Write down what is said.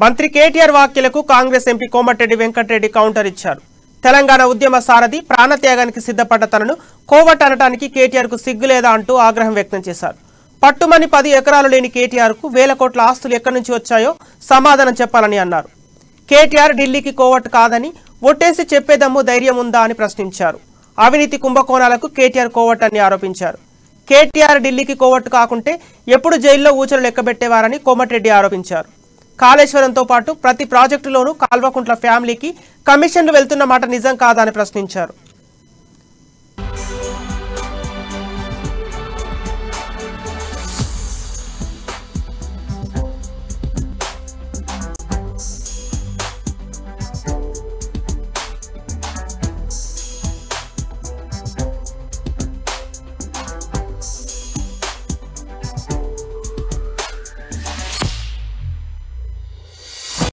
మంత్రి కేటీఆర్ వ్యాఖ్యలకు Congress MP Komatireddy Venkatreddy counter ఇచ్చారు తెలంగాణ ఉద్యమ సారథి ప్రాణత్యాగానికి సిద్ధపడ్డ తనను కోవట్ అనటానికి కేటీఆర్ కు సిగ్గు లేదా అంటూ ఆగ్రహం వ్యక్తం చేశారు పట్టుమని పది ఎకరాలు లేని కేటీఆర్ కు వేల కోట్ల ఆస్తులు ఎక్కడి నుంచి వచ్చాయో సమాధానం చెప్పాలని అన్నారు కేటీఆర్ ఢిల్లీకి కోవట్ కాదని ఒట్టేసి చెప్పేదమ్ము ధైర్యం ఉందా అని ప్రశ్నించారు అవినీతి కుంభకోణాలకు కేటీఆర్ కోవట్ అని ఆరోపించారు కేటీఆర్ ఢిల్లీకి కోవట్టు కాకుంటే ఎప్పుడు జైల్లో ఊచలు లెక్కబెట్టేవారని కోమటిరెడ్డి ఆరోపించారు కాళేశ్వరంతో పాటు ప్రతి ప్రాజెక్టులోనూ కాల్వకుంట్ల ఫ్యామిలీకి కమిషన్లు వెళ్తున్న మాట నిజం కాదా అని ప్రశ్నించారు